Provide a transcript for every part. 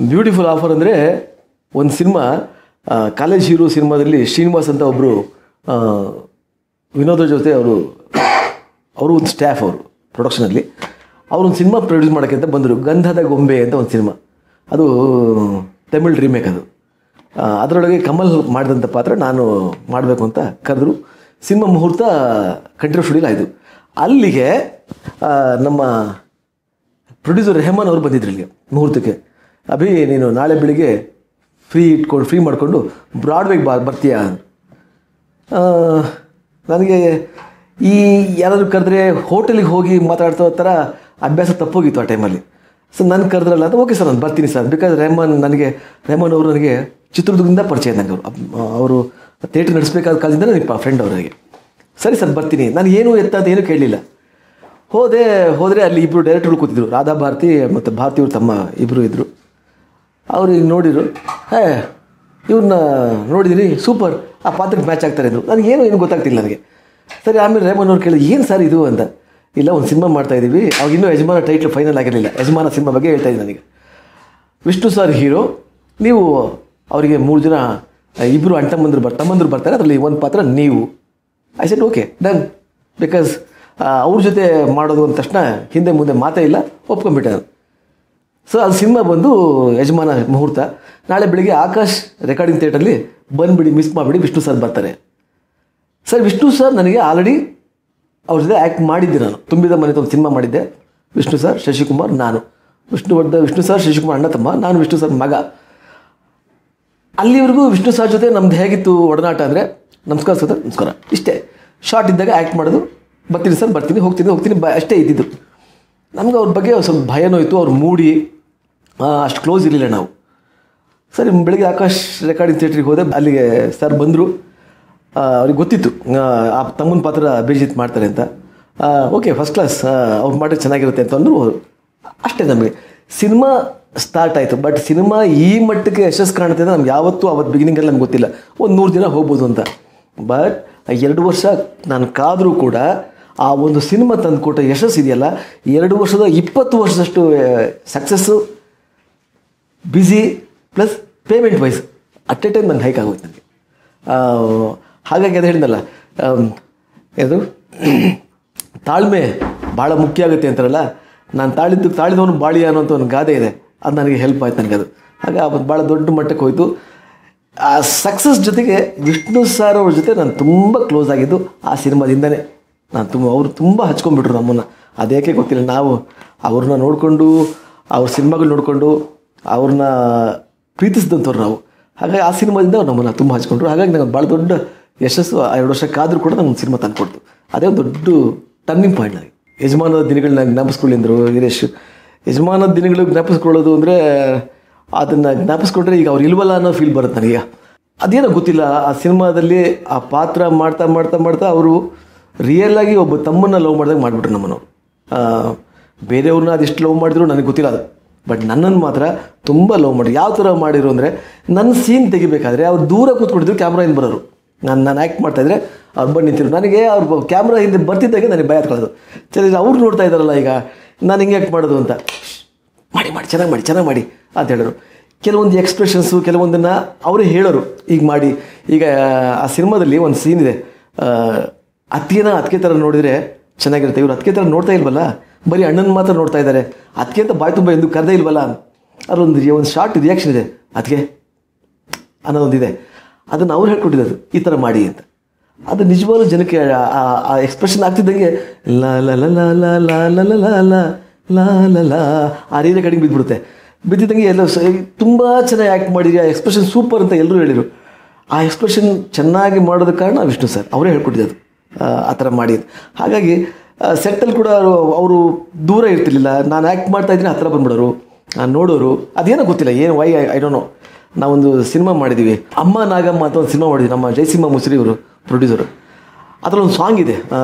Beautiful offer ಅಂದರೆ ಒಂದು cinema college hero ಸಿನಿಮಾದಲ್ಲಿ ಶ್ರೀನಿವಾಸ್ ಅಂತ ಒಬ್ಬರು ವಿನೋದ ಜೊತೆ ಅವರು ಅವರು ಒಂದು ಸ್ಟಾಫ್ ಅವರು ಪ್ರೊಡಕ್ಷನಲ್ಲಿ ಅವರು ಒಂದು ಸಿನಿಮಾ ಪ್ರೊಡ್ಯೂಸ್ ಮಾಡೋಕ್ಕೆ ಅಂತ ಬಂದರು ಗಂಧದ ಗೊಂಬೆ ಅಂತ ಒಂದು ಸಿನಿಮಾ ಅದು ತಮಿಳ್ ರೀಮೇಕ್ ಅದು ಆ, ಅದರೊಳಗೆ ಕಮಲ್ ಮಾಡಿದಂಥ ಪಾತ್ರ ನಾನು ಮಾಡಬೇಕು ಅಂತ ಕರೆದ್ರು ಸಿನಿಮಾ ಮುಹೂರ್ತ ಕಂಠೀರವ ಸ್ಟುಡಿಯೋಲಿ ಆಯಿತು ಅಲ್ಲಿಗೆ ಆ, ನಮ್ಮ ಪ್ರೊಡ್ಯೂಸರ್ ರೆಹಮಾನ್ ಅವರು ಬಂದಿದ್ರು ಇಲ್ಲಿಗೆ ಮುಹೂರ್ತಕ್ಕೆ ಅಭಿ ನೀನು ನಾಳೆ ಬೆಳಿಗ್ಗೆ ಫ್ರೀ ಇಟ್ಕೊಂಡು ಫ್ರೀ ಮಾಡಿಕೊಂಡು ಬ್ರಾಡ್ವೇಗೆ ಬಾ ಬರ್ತೀಯಾ ಆ, ನನಗೆ ಈ ಯಾರಾದರೂ ಕರೆದ್ರೆ ಹೋಟೆಲಿಗೆ ಹೋಗಿ ಮಾತಾಡ್ತಾ ಥರ ಅಭ್ಯಾಸ ತಪ್ಪೋಗಿತ್ತು ಆ ಟೈಮಲ್ಲಿ ಸೊ ನಾನು ಕರೆದ್ರಲ್ಲ ಅಂತ ಓಕೆ ಸರ್ ನಾನು ಬರ್ತೀನಿ ಸರ್ ಬಿಕಾಸ್ ರೆಹಮಾನ್ ನನಗೆ ರೆಹಮಾನ್ ಅವರು ನನಗೆ ಚಿತ್ರದುರ್ಗದಿಂದ ಪರಿಚಯ ನನಗೆ ಅವರು ಅವರು ಥಿಯೇಟ್ರ್ ನಡೆಸಬೇಕಾದ ಕಾಲದಿಂದ ನನಗೆ ಫ್ರೆಂಡ್ ಅವರಿಗೆ ಸರಿ ಸರ್ ಬರ್ತೀನಿ ನಾನು ಏನು ಎತ್ತ ಅಂತ ಏನೂ ಕೇಳಲಿಲ್ಲ ಹೋದೆ ಹೋದರೆ ಅಲ್ಲಿ ಇಬ್ಬರು ಡೈರೆಕ್ಟರ್ಗಳು ಕೂತಿದ್ರು ರಾಧಾ ಭಾರತಿ ಮತ್ತು ಭಾರತಿ ಅವ್ರ ತಮ್ಮ ಇಬ್ಬರು ಇದ್ದರು ಅವ್ರಿಗೆ ನೋಡಿದ್ರು ಹೇ ಇವ್ರನ್ನ ನೋಡಿದಿರಿ ಸೂಪರ್ ಆ ಪಾತ್ರಕ್ಕೆ ಮ್ಯಾಚ್ ಆಗ್ತಾರೆ ಅಂದರು ನನಗೆ ಏನು ಏನು ಗೊತ್ತಾಗ್ತಿಲ್ಲ ನನಗೆ ಸರಿ ಆಮೇಲೆ ರೇಮನ್ ಅವ್ರು ಕೇಳಿದ್ರು ಏನು ಸರ್ ಇದು ಅಂತ ಇಲ್ಲ ಒಂದು ಸಿನಿಮಾ ಮಾಡ್ತಾ ಇದ್ದೀವಿ ಅವಾಗ ಇನ್ನೂ ಯಜಮಾನ ಟೈಟ್ಲ್ ಫೈನಲ್ ಆಗಿರಲಿಲ್ಲ ಯಜಮಾನ ಸಿನಿಮಾ ಬಗ್ಗೆ ಹೇಳ್ತಾ ಇದ್ದೀನಿ ನನಗೆ ವಿಷ್ಣು ಸರ್ ಹೀರೋ ನೀವು ಅವರಿಗೆ ಮೂರು ಜನ ಇಬ್ಬರು ಅಣ್ಣ ತಮ್ಮಂದ್ರು ಬರ್ ತಮ್ಮಂದ್ರು ಬರ್ತಾರೆ ಅದರಲ್ಲಿ ಒಂದು ಪಾತ್ರ ನೀವು I set okay done because ಅವ್ರ ಜೊತೆ ಮಾಡೋದು ಅಂದ ತಕ್ಷಣ ಹಿಂದೆ ಮುಂದೆ ಮಾತೇ ಇಲ್ಲ ಒಪ್ಕೊಂಡ್ಬಿಟ್ಟೆ ನಾನು ಸೊ ಅದು ಸಿನಿಮಾ ಬಂದು ಯಜಮಾನ ಮುಹೂರ್ತ ನಾಳೆ ಬೆಳಿಗ್ಗೆ ಆಕಾಶ್ ರೆಕಾರ್ಡಿಂಗ್ ಥಿಯೇಟರ್ಲಿ ಬಂದುಬಿಡಿ ಮಿಸ್ ಮಾಡಿಬಿಡಿ ವಿಷ್ಣು ಸರ್ ಬರ್ತಾರೆ ಸರ್ ವಿಷ್ಣು ಸರ್ ನನಗೆ ಆಲ್ರೆಡಿ ಅವ್ರ ಜೊತೆ ಆ್ಯಕ್ಟ್ ಮಾಡಿದ್ದೆ ನಾನು ತುಂಬಿದ ಮನೆ ಒಂದು ಸಿನಿಮಾ ಮಾಡಿದ್ದೆ ವಿಷ್ಣು ಸರ್ ಶಶಿಕುಮಾರ್ ನಾನು ವಿಷ್ಣು ಒಡ್ಡ ವಿಷ್ಣು ಸರ್ ಶಶಿಕುಮಾರ್ ಅಣ್ಣ ತಮ್ಮ ನಾನು ವಿಷ್ಣು ಸರ್ ಮಗ ಅಲ್ಲಿವರೆಗೂ ವಿಷ್ಣು ಸರ್ ಜೊತೆ ನಮ್ದು ಹೇಗಿತ್ತು ಒಡನಾಟ ಅಂದರೆ ನಮಸ್ಕಾರ ಸರ್ ನಮಸ್ಕಾರ ಇಷ್ಟೇ ಶಾರ್ಟ್ ಇದ್ದಾಗ ಆ್ಯಕ್ಟ್ ಮಾಡೋದು ಬರ್ತೀನಿ ಸರ್ ಬರ್ತೀನಿ ಹೋಗ್ತೀನಿ ಹೋಗ್ತೀನಿ ಬ ಅಷ್ಟೇ ಇದ್ದಿದ್ದು ನಮ್ಗೆ ಅವ್ರ ಬಗ್ಗೆ ಸ್ವಲ್ಪ ಭಯನೂ ಇತ್ತು ಅವ್ರು ಮೂಡಿ ಆ, ಅಷ್ಟು ಕ್ಲೋಸ್ ಇರಲಿಲ್ಲ ನಾವು ಸರಿ ಬೆಳಿಗ್ಗೆ ಆಕಾಶ್ ರೆಕಾರ್ಡಿಂಗ್ ಥಿಯೇಟ್ರಿಗೆ ಹೋದೆ ಅಲ್ಲಿಗೆ ಸರ್ ಬಂದರು ಅವ್ರಿಗೆ ಗೊತ್ತಿತ್ತು ಆ, ಆ ತಮ್ಮನ ಪಾತ್ರ ಅಭಿಜಿತ್ ಮಾಡ್ತಾರೆ ಅಂತ ಓಕೆ ಫಸ್ಟ್ ಕ್ಲಾಸ್ ಅವ್ರು ಮಾಡಿದ್ರೆ ಚೆನ್ನಾಗಿರುತ್ತೆ ಅಂತ ಅಂದರು ಅಷ್ಟೇ ನಮಗೆ ಸಿನಿಮಾ ಸ್ಟಾರ್ಟ್ ಆಯಿತು ಬಟ್ ಸಿನಿಮಾ ಈ ಮಟ್ಟಕ್ಕೆ ಯಶಸ್ಸು ಕಾಣುತ್ತೆ ಅಂತ ನಮ್ಗೆ ಯಾವತ್ತೂ ಅವತ್ತು ಬಿಗಿನಿಂಗಲ್ಲಿ ನಮ್ಗೆ ಗೊತ್ತಿಲ್ಲ ಒಂದು ನೂರು ದಿನ ಹೋಗ್ಬೋದು ಅಂತ ಬಟ್ ಎರಡು ವರ್ಷ ನಾನು ಕಾದರೂ ಕೂಡ ಆ ಒಂದು ಸಿನಿಮಾ ತಂದುಕೊಟ್ಟ ಯಶಸ್ಸು ಇದೆಯಲ್ಲ ಎರಡು ವರ್ಷದ ಇಪ್ಪತ್ತು ವರ್ಷದಷ್ಟು success busy plus payment wise at a time ನಂಗೆ ಹೈಕ್ ಆಗೋಯ್ತು ನನಗೆ ಹಾಗಾಗಿ ಅದು ಹೇಳಿದ್ನಲ್ಲ ಆಮ್, ಇದು ತಾಳ್ಮೆ ಭಾಳ ಮುಖ್ಯ ಆಗುತ್ತೆ ಅಂತಾರಲ್ಲ ನಾನು ತಾಳಿದ್ದು ತಾಳಿದವನು ಬಾಳಿ ಅನ್ನೋಂಥ ಒಂದು ಗಾದೆ ಇದೆ ಅದು ನನಗೆ ಹೆಲ್ಪ್ ಆಯ್ತು ನನಗೆ ಅದು ಹಾಗೆ ಅವತ್ತು ಭಾಳ ದೊಡ್ಡ ಮಟ್ಟಕ್ಕೆ ಹೋಯಿತು ಆ ಸಕ್ಸಸ್ ಜೊತೆಗೆ ವಿಷ್ಣು ಸರ್ ಅವ್ರ ಜೊತೆ ನಾನು ತುಂಬ ಕ್ಲೋಸ್ ಆಗಿದ್ದು ಆ ಸಿನಿಮಾದಿಂದನೇ ನಾನು ತುಂಬ ಅವರು ತುಂಬ ಹಚ್ಕೊಂಡ್ಬಿಟ್ರು ನಮ್ಮನ್ನು ಅದೇಕೆ ಗೊತ್ತಿಲ್ಲ ನಾವು ಅವ್ರನ್ನ ನೋಡಿಕೊಂಡು ಅವ್ರ ಸಿನಿಮಾಗಳು ನೋಡಿಕೊಂಡು ಅವ್ರನ್ನ ಪ್ರೀತಿಸಿದಂಥವ್ರು ನಾವು ಹಾಗಾಗಿ ಆ ಸಿನಿಮಾದಿಂದ ಅವ್ರು ನಮ್ಮನ್ನು ತುಂಬ ಹಚ್ಕೊಂಡ್ರು ಹಾಗಾಗಿ ನನಗೆ ಭಾಳ ದೊಡ್ಡ ಯಶಸ್ಸು ಆ ಎರಡು ವರ್ಷ ಕಾದರೂ ಕೂಡ ನಂಗೆ ಒಂದು ಸಿನಿಮಾ ತಂದುಕೊಡ್ತು ಅದೇ ಒಂದು ದೊಡ್ಡ ಟರ್ನಿಂಗ್ ಪಾಯಿಂಟ್ ನನಗೆ ಯಜಮಾನದ ದಿನಗಳನ್ನ ಜ್ಞಾಪಿಸ್ಕೊಳ್ಳಿಂದರು ವೀರೇಶ್ ಯಜಮಾನದ ದಿನಗಳು ಜ್ಞಾಪಿಸ್ಕೊಳ್ಳೋದು ಅಂದರೆ ಅದನ್ನು ಜ್ಞಾಪಿಸ್ಕೊಂಡ್ರೆ ಈಗ ಅವ್ರು ಇಲ್ವಲ್ಲ ಅನ್ನೋ ಫೀಲ್ ಬರುತ್ತೆ ನನಗೆ ಅದೇನೋ ಗೊತ್ತಿಲ್ಲ ಆ ಸಿನಿಮಾದಲ್ಲಿ ಆ ಪಾತ್ರ ಮಾಡ್ತಾ ಮಾಡ್ತಾ ಮಾಡ್ತಾ ಅವರು ರಿಯಲ್ ಆಗಿ ಒಬ್ಬ ತಮ್ಮನ್ನ ಲವ್ ಮಾಡಿದಾಗ ಮಾಡಿಬಿಟ್ರು ನಮ್ಮನ್ನು ಆ, ಬೇರೆಯವ್ರನ್ನ ಅದೆಷ್ಟು ಲವ್ ಮಾಡಿದ್ರು ನನಗೆ ಗೊತ್ತಿಲ್ಲ ಅದು ಬಟ್ ನನ್ನನ್ನು ಮಾತ್ರ ತುಂಬ ಲವ್ ಮಾಡಿ ಯಾವ ಥರ ಮಾಡಿರು ಅಂದರೆ ನನ್ನ ಸೀನ್ ತೆಗಿಬೇಕಾದ್ರೆ ಅವ್ರು ದೂರ ಕೂತ್ಕೊಂಡಿದ್ರು ಕ್ಯಾಮ್ರಾ ಹಿಂದೆ ಬರೋರು ನಾನು ನಾನು ಆ್ಯಕ್ಟ್ ಮಾಡ್ತಾಯಿದ್ರೆ ಅವ್ರು ಬಂದು ನಿಂತಿರು ನನಗೆ ಅವ್ರು ಕ್ಯಾಮ್ರಾ ಹಿಂದೆ ಬರ್ತಿದ್ದಾಗೆ ನನಗೆ ಭಯ ಹತ್ಕೊಳ್ಳೋದು ಸರಿ ಅವ್ರು ನೋಡ್ತಾ ಇದ್ದಾರಲ್ಲ ಈಗ ನಾನು ಹಿಂಗೆ ಆ್ಯಕ್ಟ್ ಮಾಡೋದು ಅಂತ ಮಾಡಿ ಮಾಡಿ ಚೆನ್ನಾಗಿ ಮಾಡಿ ಚೆನ್ನಾಗಿ ಮಾಡಿ ಅಂತ ಹೇಳಿದ್ರು ಕೆಲವೊಂದು ಎಕ್ಸ್ಪ್ರೆಷನ್ಸು ಕೆಲವೊಂದನ್ನು ಅವರೇ ಹೇಳೋರು ಈಗ ಮಾಡಿ ಈಗ ಆ ಸಿನಿಮಾದಲ್ಲಿ ಒಂದು ಸೀನ್ ಇದೆ ಆ, ಅತ್ತಿಗೆನ ಅತ್ತಿಗೆ ಥರ ನೋಡಿದರೆ ಚೆನ್ನಾಗಿರುತ್ತೆ ಇವ್ರು ಅತ್ತಿಗೆ ಥರ ನೋಡ್ತಾ ಇಲ್ವಲ್ಲ ಬರೀ ಅಣ್ಣನ ಮಾತ್ರ ನೋಡ್ತಾ ಇದ್ದಾರೆ ಅತ್ತಿಗೆ ಅಂತ ಬಾಯಿ ತುಂಬ ಎಂದು ಕರೆದೇ ಇಲ್ವಲ್ಲ ಅದೊಂದು ಒಂದು ಶಾರ್ಟ್ ರಿಯಾಕ್ಷನ್ ಇದೆ ಅತ್ತಿಗೆ ಅನ್ನೋದೊಂದಿದೆ ಅದನ್ನು ಅವ್ರು ಹೇಳ್ಕೊಟ್ಟಿದ್ದು ಈ ಥರ ಮಾಡಿ ಅಂತ ಅದು ನಿಜವಾಗ್ಲೂ ಜನಕ್ಕೆ ಆ- ಆ- ಆ ಎಕ್ಸ್ಪ್ರೆಷನ್ ಆಗ್ತಿದ್ದಂಗೆ ಲಾ ಲ ಲ ಲ ಲ ಲ ಲ ಲ ಲ ಲ ಲಾ ಲ ಲ ಆ ರೀತಿ ಕಡೆಗೆ ಬಿದ್ದುಬಿಡುತ್ತೆ ಬಿದ್ದಿದ್ದಂಗೆ ಎಲ್ಲ ತುಂಬ ಚೆನ್ನಾಗಿ ಆ್ಯಕ್ಟ್ ಮಾಡಿರಿ ಆ ಎಕ್ಸ್ಪ್ರೆಷನ್ ಸೂಪರ್ ಅಂತ ಎಲ್ಲರೂ ಹೇಳಿದರು ಆ ಎಕ್ಸ್ಪ್ರೆಷನ್ ಚೆನ್ನಾಗಿ ಮಾಡೋದಕ್ಕೆ ಕಾರಣ ವಿಷ್ಣು ಸರ್ ಅವರೇ ಹೇಳ್ಕೊಟ್ಟಿದ್ದು ಆ, ಆ ಥರ ಮಾಡಿ ಅಂತ. ಹಾಗಾಗಿ ಸೆಟ್ಟಲ್ಲಿ ಕೂಡ ಅವರು ದೂರ ಇರ್ತಿರ್ಲಿಲ್ಲ ನಾನು ಆ್ಯಕ್ಟ್ ಮಾಡ್ತಾ ಇದ್ದೀನಿ ಹತ್ರ ಬಂದ್ಬಿಡೋರು ಆ, ನೋಡೋರು ಅದೇನೋ ಗೊತ್ತಿಲ್ಲ ಏನು ವೈ ಐ ಡೋಂಟ್ ನೋ ನಾವೊಂದು ಸಿನಿಮಾ ಮಾಡಿದ್ದೀವಿ ಅಮ್ಮ ನಾಗಮ್ಮ ಅಂತ ಒಂದು ಸಿನಿಮಾ ಮಾಡಿದ್ವಿ ನಮ್ಮ ಜಯಸಿಂಹ ಮುಸ್ರಿ ಅವರು ಪ್ರೊಡ್ಯೂಸರು ಅದರಲ್ಲೊಂದು ಸಾಂಗ್ ಇದೆ ಆ,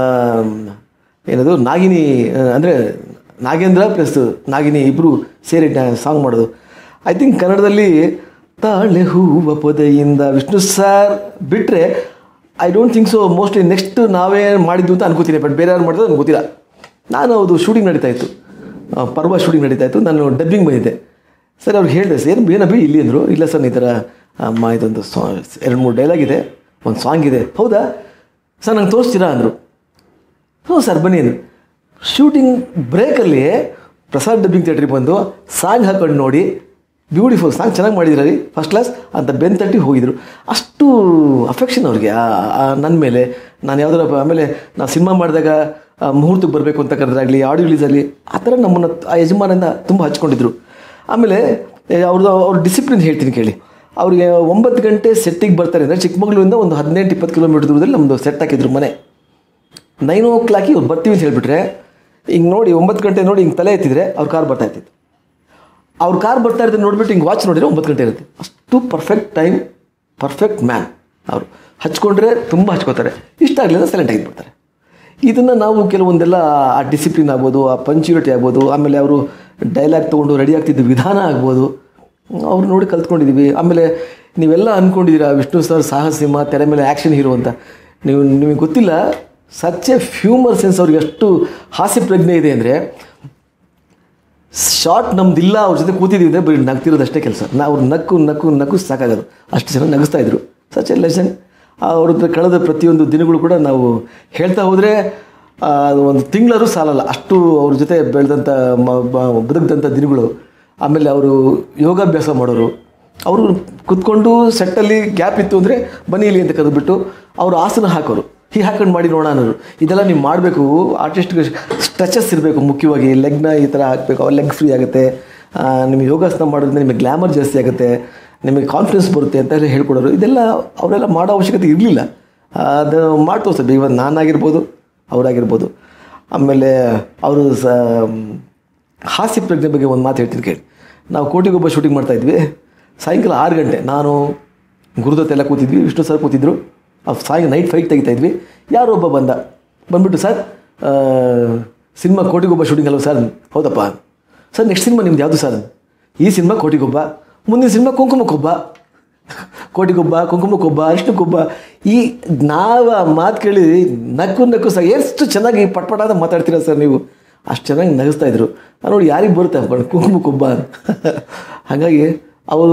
ಏನದು ನಾಗಿನಿ ಅಂದರೆ ನಾಗೇಂದ್ರ ಪ್ಲಸ್ ನಾಗಿನಿ ಇಬ್ಬರು ಸೇರಿ ಸಾಂಗ್ ಮಾಡೋದು ಐ ಥಿಂಕ್ ಕನ್ನಡದಲ್ಲಿ ತಾಳೆ ಹೂವ ಪೊದೆಯಿಂದ ವಿಷ್ಣು ಸರ್ ಬಿಟ್ಟರೆ I don't think so mostly next ನಾವೇ ಮಾಡಿದ್ದು ಅಂತ ಅನ್ಕೋತೀನಿ ಬಟ್ ಬೇರೆ ಯಾರು ಮಾಡಿದ್ರು ನನಗೆ ಗೊತ್ತಿಲ್ಲ ನಾನು ಅದು ಶೂಟಿಂಗ್ ನಡೀತಾ ಇತ್ತು ಆ, ಪರ್ವ ಶೂಟಿಂಗ್ ನಡೀತಾ ಇತ್ತು ನಾನು ಡಬ್ಬಿಂಗ್ ಬಂದಿದ್ದೆ ಸರ್ ಅವ್ರಿಗೆ ಹೇಳಿದೆ ಸರ್ ಏನು ಏನಬಿ ಇಲ್ಲಿ ಅಂದರು ಇಲ್ಲ ಸರ್ ಈ ಥರ ಅಮ್ಮ ಇದೊಂದು ಸಾ ಎರಡು ಮೂರು ಡೈಲಾಗ್ ಇದೆ ಒಂದು ಸಾಂಗ್ ಇದೆ ಹೌದಾ ಸರ್ ನಂಗೆ ತೋರಿಸ್ತೀರಾ ಅಂದರು ಹ್ಞೂ ಸರ್ ಬನ್ನಿ ಅಂದರು ಶೂಟಿಂಗ್ ಬ್ರೇಕಲ್ಲಿ ಪ್ರಸಾದ್ ಡಬ್ಬಿಂಗ್ ಥಿಯೇಟ್ರಿಗೆ ಬಂದು ಸಾಂಗ್ ಹಾಕೊಂಡು ನೋಡಿ ಬ್ಯೂಟಿಫುಲ್ ಸಾಂಗ್ ಚೆನ್ನಾಗಿ ಮಾಡಿದ್ರಿ ಫಸ್ಟ್ ಕ್ಲಾಸ್ ಅಂತ ಬೆನ್ ತಟ್ಟಿ ಹೋಗಿದ್ರು ಅಷ್ಟು ಅಫೆಕ್ಷನ್ ಅವ್ರಿಗೆ ನನ್ನ ಮೇಲೆ ನಾನು ಯಾವ್ದಾರ ಆಮೇಲೆ ನಾವು ಸಿನಿಮಾ ಮಾಡಿದಾಗ ಆ, ಮುಹೂರ್ತಕ್ಕೆ ಬರಬೇಕು ಅಂತ ಕರೆದ್ರಾಗಲಿ ಆಡಿಯೋ ರಿಲೀಸಲ್ಲಿ ಆ ಥರ ನಮ್ಮನ್ನು ಆ ಯಜಮಾನಿಂದ ತುಂಬ ಹಚ್ಕೊಂಡಿದ್ರು ಆಮೇಲೆ ಅವ್ರದ್ದು ಅವ್ರ ಡಿಸಿಪ್ಲಿನ್ ಹೇಳ್ತೀನಿ ಕೇಳಿ ಅವ್ರಿಗೆ ಒಂಬತ್ತು ಗಂಟೆ ಸೆಟ್ಟಿಗೆ ಬರ್ತಾರೆ ಅಂದರೆ ಚಿಕ್ಕಮಗಳೂರಿಂದ ಒಂದು ಹದಿನೆಂಟು ಇಪ್ಪತ್ತು ಕಿಲೋಮೀಟರ್ ದೂರದಲ್ಲಿ ನಮ್ಮದು ಸೆಟ್ ಹಾಕಿದ್ರು ಮನೆ ನೈನ್ ಓ ಕ್ಲಾಕಿಗೆ ಅವ್ರು ಬರ್ತೀವಿ ಅಂತ ಹೇಳಿಬಿಟ್ರೆ ಹಿಂಗೆ ನೋಡಿ ಒಂಬತ್ತು ಗಂಟೆ ನೋಡಿ ಹಿಂಗೆ ತಲೆ ಎತ್ತಿದ್ರೆ ಅವ್ರ ಕಾರ್ ಬರ್ತಾ ಇರ್ತಿತ್ತು ಅವ್ರ ಕಾರ್ ಬರ್ತಾ ಇರೋದು ನೋಡ್ಬಿಟ್ಟು ಹಿಂಗೆ ವಾಚ್ ನೋಡಿದ್ರೆ ಒಂಬತ್ತು ಗಂಟೆ ಇರುತ್ತೆ ಅಷ್ಟು ಪರ್ಫೆಕ್ಟ್ ಟೈಮ್ ಪರ್ಫೆಕ್ಟ್ ಮ್ಯಾನ್ ಅವರು ಹಚ್ಕೊಂಡ್ರೆ ತುಂಬ ಹಚ್ಕೋತಾರೆ ಇಷ್ಟ ಆಗಲಿಲ್ಲ ಸೈಲೆಂಟ್ ಆಗಿಬಿಡ್ತಾರೆ ಇದನ್ನು ನಾವು ಕೆಲವೊಂದೆಲ್ಲ ಆ ಡಿಸಿಪ್ಲಿನ್ ಆಗ್ಬೋದು ಆ ಪಂಚ್ಯುರಿಟಿ ಆಗ್ಬೋದು ಆಮೇಲೆ ಅವರು ಡೈಲಾಗ್ ತೊಗೊಂಡು ರೆಡಿ ಆಗ್ತಿದ್ದ ವಿಧಾನ ಆಗ್ಬೋದು ಅವ್ರು ನೋಡಿ ಕಲ್ತ್ಕೊಂಡಿದ್ದೀವಿ ಆಮೇಲೆ ನೀವೆಲ್ಲ ಅಂದ್ಕೊಂಡಿದ್ದೀರಾ ವಿಷ್ಣು ಸರ್ ಸಾಹಸಿಂಹ ತೆರೆ ಮೇಲೆ ಆ್ಯಕ್ಷನ್ ಹೀರೋ ಅಂತ ನೀವು ನಿಮಗೆ ಗೊತ್ತಿಲ್ಲ ಸಚ್ ಎ ಫ್ಯೂಮರ್ ಸೆನ್ಸ್ ಅವ್ರಿಗೆ ಎಷ್ಟು ಹಾಸ್ಯ ಪ್ರಜ್ಞೆ ಇದೆ ಅಂದರೆ ಶಾರ್ಟ್ ನಮ್ದಿಲ್ಲ ಅವ್ರ ಜೊತೆ ಕೂತಿದ್ದೀವಿ ಅಂದರೆ ಬರೀ ನಗ್ತಿರೋದಷ್ಟೇ ಕೆಲಸ ನಾವು ನಕ್ಕು ನಕ್ಕು ನಕ್ಕು ಸಾಕಾಗೋದು ಅಷ್ಟು ಚೆನ್ನಾಗಿ ನಗಿಸ್ತಾ ಇದ್ರು ಸಚ್ ಎ ಲೆಸನ್ ಅವ್ರದ್ದು ಕಳೆದ ಪ್ರತಿಯೊಂದು ದಿನಗಳು ಕೂಡ ನಾವು ಹೇಳ್ತಾ ಹೋದರೆ ಒಂದು ತಿಂಗಳರೂ ಸಾಲಲ್ಲ ಅಷ್ಟು ಅವ್ರ ಜೊತೆ ಬೆಳೆದಂಥ ಬದುಕಿದಂಥ ದಿನಗಳು ಆಮೇಲೆ ಅವರು ಯೋಗಾಭ್ಯಾಸ ಮಾಡೋರು ಅವರು ಕುತ್ಕೊಂಡು ಸೆಟ್ಟಲ್ಲಿ ಗ್ಯಾಪ್ ಇತ್ತು ಅಂದರೆ ಬನ್ನಿ ಇಲ್ಲಿ ಅಂತ ಕರೆದ್ಬಿಟ್ಟು ಅವರು ಆಸನ ಹಾಕೋರು ಹೀಗೆ ಹಾಕೊಂಡು ಮಾಡಿ ನೋಡೋಣ ಅನ್ನೋರು ಇದೆಲ್ಲ ನೀವು ಮಾಡಬೇಕು ಆರ್ಟಿಸ್ಟ್ಗೆ ಸ್ಟ್ರೆಚಸ್ ಇರಬೇಕು ಮುಖ್ಯವಾಗಿ ಲೆಗ್ನ ಈ ಥರ ಹಾಕಬೇಕು ಅವಾಗ ಲೆಗ್ ಫ್ರೀ ಆಗುತ್ತೆ ಆ, ನಿಮಗೆ ಯೋಗಾಸನ ಮಾಡೋದ್ರಿಂದ ನಿಮಗೆ ಗ್ಲ್ಯಾಮರ್ ಜಾಸ್ತಿ ಆಗುತ್ತೆ ನಿಮಗೆ ಕಾನ್ಫಿಡೆನ್ಸ್ ಬರುತ್ತೆ ಅಂತ ಹೇಳಿ ಹೇಳ್ಕೊಡೋರು ಇದೆಲ್ಲ ಅವರೆಲ್ಲ ಮಾಡೋ ಅವಶ್ಯಕತೆ ಇರಲಿಲ್ಲ ಅದು ಮಾಡಿ ತೋರಿಸ್ತಾರೆ ಇವಾಗ ನಾನಾಗಿರ್ಬೋದು ಅವರಾಗಿರ್ಬೋದು ಆಮೇಲೆ ಅವರು ಸ ಹಾಸ್ಯ ಪ್ರಜ್ಞೆ ಬಗ್ಗೆ ಒಂದು ಮಾತು ಹೇಳ್ತೀನಿ ಕೇಳಿ ನಾವು ಕೋಟಿಗೊಬ್ಬ ಶೂಟಿಂಗ್ ಮಾಡ್ತಾಯಿದ್ವಿ ಸಾಯಂಕಾಲ ಆರು ಗಂಟೆ ನಾನು ಗುರುದತ್ ಎಲ್ಲ ಕೂತಿದ್ವಿ ವಿಷ್ಣು ಸರ್ ಕೂತಿದ್ರು ಆ ಸಾಯಂ ನೈಟ್ ಫೈಟ್ ತೆಗಿತಾ ಇದ್ವಿ ಯಾರೋ ಒಬ್ಬ ಬಂದ ಬಂದ್ಬಿಟ್ಟು ಸರ್ ಸಿನಿಮಾ ಕೋಟಿಗೊಬ್ಬ ಶೂಟಿಂಗ್ ಅಲ್ವ ಸರ್ ಹೌದಪ್ಪ ಸರ್ ನೆಕ್ಸ್ಟ್ ಸಿನಿಮಾ ನಿಮ್ದು ಯಾವುದು ಸರ್ ಈ ಸಿನಿಮಾ ಕೋಟಿಗೊಬ್ಬ ಮುಂದಿನ ಸಿನಿಮಾ ಕುಂಕುಮಕ್ಕೊಬ್ಬ ಕೋಟಿಗೊಬ್ಬ ಕುಂಕುಮಕ್ಕೊಬ್ಬ ಅರಿಶಿನಕ್ಕೊಬ್ಬ ಈ ನಾವು ಆ ಮಾತು ಕೇಳಿ ನಕ್ಕು ನಕ್ಕು ಸರ್ ಎಷ್ಟು ಚೆನ್ನಾಗಿ ಪಟ್ಪಟ ಅಂತ ಮಾತಾಡ್ತೀರಾ ಸರ್ ನೀವು ಅಷ್ಟು ಚೆನ್ನಾಗಿ ನಗಿಸ್ತಾ ಇದ್ರು ನಾನು ನೋಡಿ ಯಾರಿಗೆ ಬರುತ್ತೆ ಅನ್ಕೊಂಡು ಕುಂಕುಮಕ್ಕೊಬ್ಬ ಅಂತ ಹಾಗಾಗಿ ಅವರು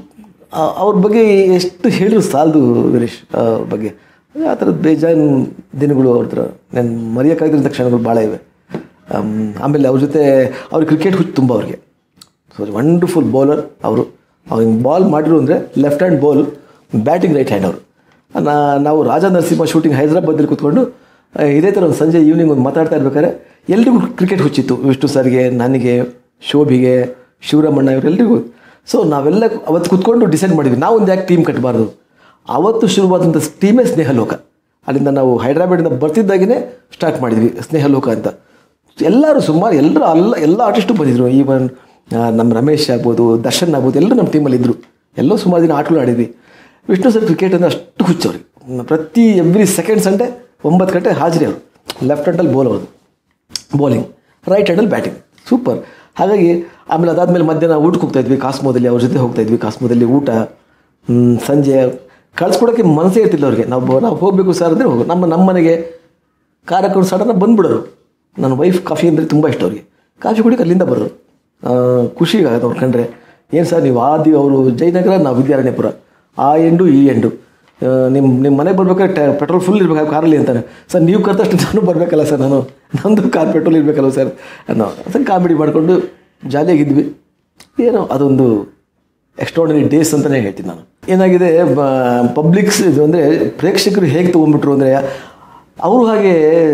ಆ- ಅವ್ರ ಬಗ್ಗೆ ಎಷ್ಟು ಹೇಳಿದ್ರು ಸಾಲದು ವೀರೇಶ್ ಅವ್ರ ಬಗ್ಗೆ ಆ ಥರದ್ದು ಬೇಜಾನ್ ದಿನಗಳು ಅವ್ರ ಹತ್ರ ನಾನು ಮರೆಯೋಕ್ಕಾಗದಿರೋಂಥ ಕ್ಷಣಗಳು ಭಾಳ ಇವೆ ಆಮ್, ಆಮೇಲೆ ಅವ್ರ ಜೊತೆ ಅವ್ರಿಗೆ ಕ್ರಿಕೆಟ್ ಹುಚ್ಚು ತುಂಬ ಅವ್ರಿಗೆ ಸೊ ವಂಡರ್ಫುಲ್ ಬೌಲರ್ ಅವರು ಅವ್ರು ಬಾಲ್ ಮಾಡಿರು ಅಂದರೆ left hand ball batting right hand ಅವರು ನಾ ನಾವು ರಾಜಾ ನರಸಿಂಹ ಶೂಟಿಂಗ್ ಹೈದರಾಬಾದಲ್ಲಿ ಕೂತ್ಕೊಂಡು ಆ, ಇದೇ ಥರ ಒಂದು ಸಂಜೆ ಈವ್ನಿಂಗ್ ಒಂದು ಮಾತಾಡ್ತಾ ಇರ್ಬೇಕಾದ್ರೆ ಎಲ್ರಿಗೂ ಕ್ರಿಕೆಟ್ ಹುಚ್ಚಿತ್ತು ವಿಷ್ಣು ಸರ್ಗೆ ನನಗೆ ಶೋಭಿಗೆ ಶಿವರಾಮಣ್ಣ ಇವರೆಲ್ಲರಿಗೂ ಸೊ ನಾವೆಲ್ಲ ಅವತ್ತು ಕೂತ್ಕೊಂಡು ಡಿಸೈಡ್ ಮಾಡಿದ್ವಿ ನಾವು ಒಂದು ಯಾಕೆ ಟೀಮ್ ಕಟ್ಟಬಾರ್ದು ಆವತ್ತು ಶುರುವಾದಂಥ ಟೀಮೇ ಸ್ನೇಹಲೋಕ ಅಲ್ಲಿಂದ ನಾವು ಹೈದ್ರಾಬಾದಿಂದ ಬರ್ತಿದ್ದಾಗೇ ಸ್ಟಾರ್ಟ್ ಮಾಡಿದ್ವಿ ಸ್ನೇಹಲೋಕ ಅಂತ ಎಲ್ಲರೂ ಸುಮಾರು ಎಲ್ಲರೂ ಅಲ್ಲ ಎಲ್ಲ ಆರ್ಟಿಸ್ಟು ಬಂದಿದ್ರು ಈವನ್ ನಮ್ಮ ರಮೇಶ್ ಆಗ್ಬೋದು ದರ್ಶನ್ ಆಗ್ಬೋದು ಎಲ್ಲರೂ ನಮ್ಮ ಟೀಮಲ್ಲಿ ಇದ್ದರು ಎಲ್ಲೋ ಸುಮಾರು ದಿನ ಆಟಗಳು ಆಡಿದ್ವಿ ವಿಷ್ಣು ಸರ್ ಕ್ರಿಕೆಟ್ ಅಂದರೆ ಅಷ್ಟು ಹುಚ್ಚು ಅವ್ರಿಗೆ ಪ್ರತಿ ಎವ್ರಿ ಸೆಕೆಂಡ್ ಸಂಡೇ ಒಂಬತ್ತು ಗಂಟೆ ಹಾಜರಿ ಅವರು ಲೆಫ್ಟ್ ಹ್ಯಾಂಡಲ್ಲಿ ಬೋಲ್ ಅವ್ರದ್ದು ಬೌಲಿಂಗ್ ರೈಟ್ ಹ್ಯಾಂಡಲ್ಲಿ ಬ್ಯಾಟಿಂಗ್ ಸೂಪರ್ ಹಾಗಾಗಿ ಆಮೇಲೆ ಅದಾದಮೇಲೆ ಮಧ್ಯಾಹ್ನ ಊಟಕ್ಕೆ ಹೋಗ್ತಾ ಇದ್ವಿ ಕಾಸ್ಮೋದಲ್ಲಿ ಅವ್ರ ಜೊತೆ ಹೋಗ್ತಾ ಇದ್ವಿ ಕಾಸ್ಮೋದಲ್ಲಿ ಊಟ ಹ್ಮ್, ಸಂಜೆ ಕಳ್ಸ್ಕೊಡೋಕ್ಕೆ ಮನಸ್ಸೇ ಇರ್ತಿಲ್ಲ ಅವ್ರಿಗೆ ನಾವು ಬ- ನಾವು ಹೋಗಬೇಕು ಸರ್ ಅಂದರೆ ಹೋಗು ನಮ್ಮ ನಮ್ಮ ಮನೆಗೆ ಕಾರ್ಯಕ್ರಮ ಸಡನ್ನ ಬಂದ್ಬಿಡೋರು ನನ್ನ ವೈಫ್ ಕಾಫಿ ಅಂದರೆ ತುಂಬ ಇಷ್ಟ ಅವ್ರಿಗೆ ಕಾಫಿ ಕುಡಿಯೋಕೆ ಅಲ್ಲಿಂದ ಬರೋರು ಆ, ಖುಷಿ ಆಗುತ್ತೆ ಅವ್ರು ಕಂಡ್ರೆ ಏನು ಸರ್ ನೀವು ಆದಿ ಅವರು ಜಯನಗರ ನಾವು ವಿದ್ಯಾರಣ್ಯಪುರ ಆ ಎಂಡು ಈ ಎಂಡು ಆ, ನಿಮ್ಮ ನಿಮ್ಮ ಮನೆಗೆ ಬರ್ಬೇಕಾದ್ರೆ ಪೆಟ್ರೋಲ್ ಫುಲ್ ಇರಬೇಕು ಕಾರಲ್ಲಿ ಅಂತಾನೆ ಸರ್ ನೀವು ಕರೆದಷ್ಟು ನಾನು ಬರಬೇಕಲ್ಲ ಸರ್ ನಾನು ನಂದು ಕಾರ್ ಪೆಟ್ರೋಲ್ ಇರಬೇಕಲ್ಲ ಸರ್ ಅನ್ನೋ ಸರ್ ಕಾಮಿಡಿ ಮಾಡಿಕೊಂಡು ಜಾಲಿಯಾಗಿದ್ವಿ ಏನೋ ಅದೊಂದು ಎಕ್ಸ್ಟ್ರಾರ್ಡಿನರಿ ಡೇಸ್ ಅಂತಲೇ ಹೇಳ್ತೀನಿ ನಾನು ಏನಾಗಿದೆ ಪಬ್ಲಿಕ್ಸ್ ಇದು ಅಂದರೆ ಪ್ರೇಕ್ಷಕರು ಹೇಗೆ ತೊಗೊಂಡ್ಬಿಟ್ರು ಅಂದರೆ ಅವರು ಹಾಗೆ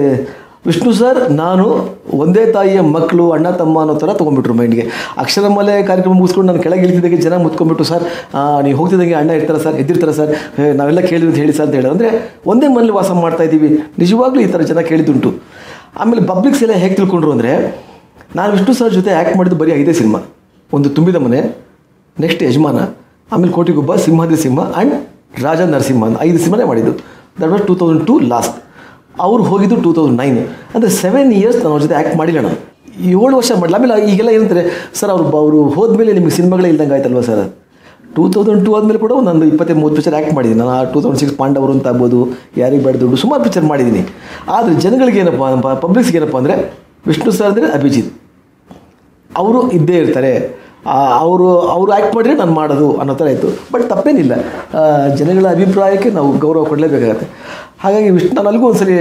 ವಿಷ್ಣು ಸರ್ ನಾನು ಒಂದೇ ತಾಯಿಯ ಮಕ್ಕಳು ಅಣ್ಣ ತಮ್ಮ ಅನ್ನೋ ಥರ ತೊಗೊಂಡ್ಬಿಟ್ರು ಮೈಂಡ್ಗೆ ಅಕ್ಷರಮಲೆ ಕಾರ್ಯಕ್ರಮ ಮುಗಿಸ್ಕೊಂಡು ನಾನು ಕೆಳಗೆ ಇಳಿತಿದ್ದಾಗೆ ಜನ ಮುತ್ಕೊಂಡ್ಬಿಟ್ಟು ಸರ್ ಆ, ನೀವು ಹೋಗ್ತಿದ್ದಂಗೆ ಅಣ್ಣ ಇರ್ತಾರೆ ಸರ್ ಎದ್ದಿರ್ತಾರೆ ಸರ್ ಏ, ನಾವೆಲ್ಲ ಕೇಳಿದ್ವಿ ಅಂತ ಹೇಳಿ ಸರ್ ಅಂತ ಹೇಳೋದು ಅಂದರೆ ಒಂದೇ ಮನೇಲಿ ವಾಸ ಮಾಡ್ತಾ ಇದ್ದೀವಿ ನಿಜವಾಗ್ಲೂ ಈ ಥರ ಜನ ಕೇಳಿದ್ದುಂಟು ಆಮೇಲೆ ಪಬ್ಲಿಕ್ಸ್ ಎಲ್ಲ ಹೇಗೆ ತಿಳ್ಕೊಂಡ್ರು ಅಂದರೆ ನಾನು ವಿಷ್ಣು ಸರ್ ಜೊತೆ ಆ್ಯಕ್ಟ್ ಮಾಡಿದ್ದು ಬರೀ ಐದೇ ಸಿನಿಮಾ ಒಂದು ತುಂಬಿದ ಮನೆ ನೆಕ್ಸ್ಟ್ ಯಜಮಾನ ಆಮೇಲೆ ಕೋಟಿಗೊಬ್ಬ ಸಿಂಹಾದ್ರಿ ಸಿಂಹ ಆ್ಯಂಡ್ ರಾಜ ನರಸಿಂಹ ಅಂತ ಐದು ಸಿನಿಮಾನೇ ಮಾಡಿದ್ದು that was two thousand two last ಅವ್ರು ಹೋಗಿದ್ದು ಟೂ ತೌಸಂಡ್ ನೈನ್ ಅಂದರೆ ಸೆವೆನ್ ಇಯರ್ಸ್ ನಾನು ಅವ್ರ ಜೊತೆ ಆ್ಯಕ್ಟ್ ಮಾಡಿಲ್ಲ ನಾನು ಏಳು ವರ್ಷ ಮಾಡಲಿ ಆಮೇಲೆ ಈಗೆಲ್ಲ ಏನಂತಾರೆ ಸರ್ ಅವರು ಅವರು ಹೋದ್ಮೇಲೆ ನಿಮಗೆ ಸಿನಿಮಾಗಳೇ ಇಲ್ದಂಗೆ ಆಯ್ತಲ್ವ ಸರ್ ಟೂ ತೌಸಂಡ್ ಟೂ ಆದಮೇಲೆ ಕೂಡ ಒಂದು ಇಪ್ಪತ್ತೈದು ಮೂವತ್ತು ಪಿಕ್ಚರ್ ಆ್ಯಕ್ಟ್ ಮಾಡಿದ್ದೀನಿ ನಾನು ಟೂ ತೌಸಂಡ್ ಸಿಕ್ಸ್ ಪಾಂಡವರು ಅಂತ ಆಗ್ಬೋದು ಯಾರಿಗೆ ಬೇಡ ದುಡ್ಡು ಸುಮಾರು ಪಿಕ್ಚರ್ ಮಾಡಿದ್ದೀನಿ ಆದರೆ ಜನಗಳಿಗೆ ಏನಪ್ಪ ಪಬ್ಲಿಕ್ಸ್ಗೆ ಏನಪ್ಪ ಅಂದರೆ ವಿಷ್ಣು ಸರ್ ಅಂದರೆ ಅಭಿಜಿತ್ ಅವರು ಇದ್ದೇ ಇರ್ತಾರೆ ಅವರು ಅವರು ಆ್ಯಕ್ಟ್ ಮಾಡಿದ್ರೆ ನಾನು ಮಾಡೋದು ಅನ್ನೋ ಥರ ಇತ್ತು ಬಟ್ ತಪ್ಪೇನಿಲ್ಲ ಆ, ಜನಗಳ ಅಭಿಪ್ರಾಯಕ್ಕೆ ನಾವು ಗೌರವ ಕೊಡಲೇಬೇಕಾಗತ್ತೆ ಹಾಗಾಗಿ ವಿಷ್ಣು ನಾನು ಅಲ್ಲಿಗೂ ಒಂದ್ಸಲಿ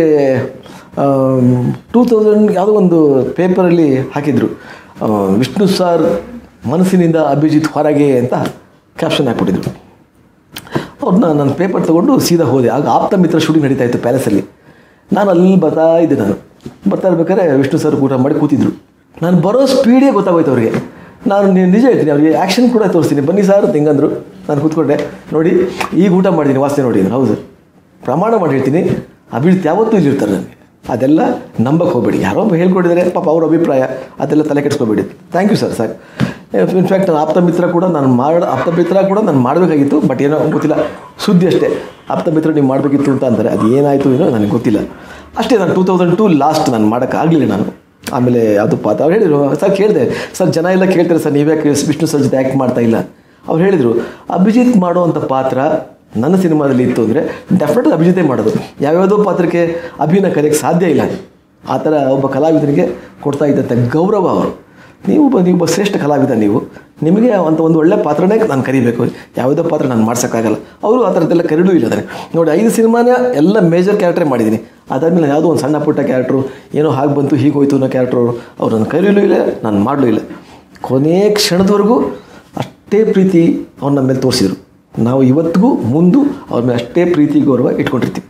ಟೂ ತೌಸಂಡ್ ಯಾವುದೋ ಒಂದು ಪೇಪರಲ್ಲಿ ಹಾಕಿದರು ವಿಷ್ಣು ಸರ್ ಮನಸ್ಸಿನಿಂದ ಅಭಿಜಿತ್ ಹೊರಗೆ ಅಂತ ಕ್ಯಾಪ್ಷನ್ ಹಾಕ್ಬಿಟ್ಟಿದ್ರು ಅವ್ರನ್ನ ನಾನು ಪೇಪರ್ ತೊಗೊಂಡು ಸೀದಾ ಹೋದೆ ಆಗ ಆಪ್ತ ಮಿತ್ರ ಶೂಟಿಂಗ್ ನಡೀತಾ ಇತ್ತು ಪ್ಯಾಲೇಸಲ್ಲಿ ನಾನು ಅಲ್ಲಿ ಬರ್ತಾ ಇದ್ದೆ ನಾನು ಬರ್ತಾ ಇರ್ಬೇಕಾದ್ರೆ ವಿಷ್ಣು ಸರ್ ಊಟ ಮಾಡಿ ಕೂತಿದ್ರು ನಾನು ಬರೋ ಸ್ಪೀಡೇ ಗೊತ್ತಾಗೋಯ್ತು ಅವ್ರಿಗೆ ನಾನು ನಿ- ನಿಜ ಹೇಳ್ತೀನಿ ಅವ್ರಿಗೆ ಆ್ಯಕ್ಷನ್ ಕೂಡ ತೋರಿಸ್ತೀನಿ ಬನ್ನಿ ಸರ್ ಅಂತ ಹಿಂಗಂದ್ರು ನಾನು ಕೂತ್ಕೊಂಡೆ ನೋಡಿ ಈಗ ಊಟ ಮಾಡಿದ್ದೀನಿ ವಾಸನೆ ನೋಡಿ ಅಂದ್ರು. ಹೌದು ಪ್ರಮಾಣ ಮಾಡಿ ಹೇಳ್ತೀನಿ ಅಭಿವೃದ್ಧಿ ಯಾವತ್ತೂ ಇಲ್ಲಿರ್ತಾರೆ ನನಗೆ ಅದೆಲ್ಲ ನಂಬಕ್ಕೆ ಹೋಗಬೇಡಿ ಯಾರೋ ಒಬ್ಬ ಹೇಳ್ಕೊಟ್ಟಿದ್ದಾರೆ ಪಾಪ ಅವ್ರ ಅಭಿಪ್ರಾಯ ಅದೆಲ್ಲ ತಲೆ ಕೆಡಿಸ್ಕೋಬೇಡಿ thank you sir sir in fact ನಾನು ಆಪ್ತ ಮಿತ್ರ ಕೂಡ ನಾನು ಮಾಡಿ ಆಪ್ತ ಮಿತ್ರ ಕೂಡ ನಾನು ಮಾಡಬೇಕಾಗಿತ್ತು ಬಟ್ ಏನೋ ಗೊತ್ತಿಲ್ಲ ಸುದ್ದಿ ಅಷ್ಟೇ ಆಪ್ತ ಮಿತ್ರ ನೀವು ಮಾಡಬೇಕಿತ್ತು ಅಂತ ಅಂತಾರೆ ಅದು ಏನಾಯಿತು ಏನೋ ನನಗೆ ಗೊತ್ತಿಲ್ಲ ಅಷ್ಟೇ ನಾನು ಟೂ ತೌಸಂಡ್ ಟೂ ಲಾಸ್ಟ್ ನಾನು ಮಾಡೋಕ್ಕಾಗಲಿಲ್ಲ ನಾನು ಆಮೇಲೆ ಅದು ಪಾತ ಅವ್ರು ಹೇಳಿದರು ಸರ್ ಕೇಳಿದೆ ಸರ್ ಜನ ಎಲ್ಲ ಕೇಳ್ತಾರೆ ಸರ್ ನೀವ್ಯಾಕೆ ವಿಷ್ಣು ಸರ್ ಜೊತೆ ಆ್ಯಕ್ಟ್ ಮಾಡ್ತಾ ಇಲ್ಲ ಅವ್ರು ಹೇಳಿದರು ಅಭಿಜಿತ್ ಮಾಡುವಂಥ ಪಾತ್ರ ನನ್ನ ಸಿನಿಮಾದಲ್ಲಿ ಇತ್ತು ಅಂದರೆ ಡೆಫಿನೆಟ್ ಅಭಿಜಿತೇ ಮಾಡೋದು ಯಾವ್ಯಾವುದೋ ಪಾತ್ರಕ್ಕೆ ಅಭಿನಯ ಕರೆಯೋಕ್ಕೆ ಸಾಧ್ಯ ಇಲ್ಲ ಆ ಥರ ಒಬ್ಬ ಕಲಾವಿದನಿಗೆ ಕೊಡ್ತಾ ಇದ್ದಂಥ ಗೌರವ ಅವರು ನೀವು ಒಬ್ಬ ನೀವು ಒಬ್ಬ ಶ್ರೇಷ್ಠ ಕಲಾವಿದ ನೀವು ನಿಮಗೆ ಅಂತ ಒಂದು ಒಳ್ಳೆ ಪಾತ್ರನೇ ನಾನು ಕರಿಬೇಕು ಯಾವುದೋ ಪಾತ್ರ ನಾನು ಮಾಡ್ಸೋಕ್ಕಾಗಲ್ಲ ಅವರು ಆ ಥರದ್ದೆಲ್ಲ ಕರೀಡೂ ಇಲ್ಲ ನನಗೆ ನೋಡಿ ಐದು ಸಿನಿಮಾನ ಎಲ್ಲ ಮೇಜರ್ ಕ್ಯಾರೆಕ್ಟ್ರೇ ಮಾಡಿದ್ದೀನಿ ಅದಾದಮೇಲೆ ಯಾವುದೋ ಒಂದು ಸಣ್ಣ ಪುಟ್ಟ ಕ್ಯಾರೆಕ್ಟ್ರು ಏನೋ ಹಾಗೆ ಬಂತು ಹೀಗೆ ಹೋಯ್ತು ಅನ್ನೋ ಕ್ಯಾರೆಕ್ಟ್ರು ಅವ್ರು ನನ್ನ ಕರೀಲೂ ಇಲ್ಲ ನಾನು ಮಾಡಲೂ ಇಲ್ಲ ಕೊನೆ ಕ್ಷಣದವರೆಗೂ ಅಷ್ಟೇ ಪ್ರೀತಿ ಅವ್ರು ನಮ್ಮ ಮೇಲೆ ತೋರಿಸಿದ್ರು ನಾವು ಇವತ್ತಿಗೂ ಮುಂದೂ ಅವ್ರ ಮೇಲೆ ಅಷ್ಟೇ ಪ್ರೀತಿ ಗೌರವ ಇಟ್ಕೊಂಡಿರ್ತೀವಿ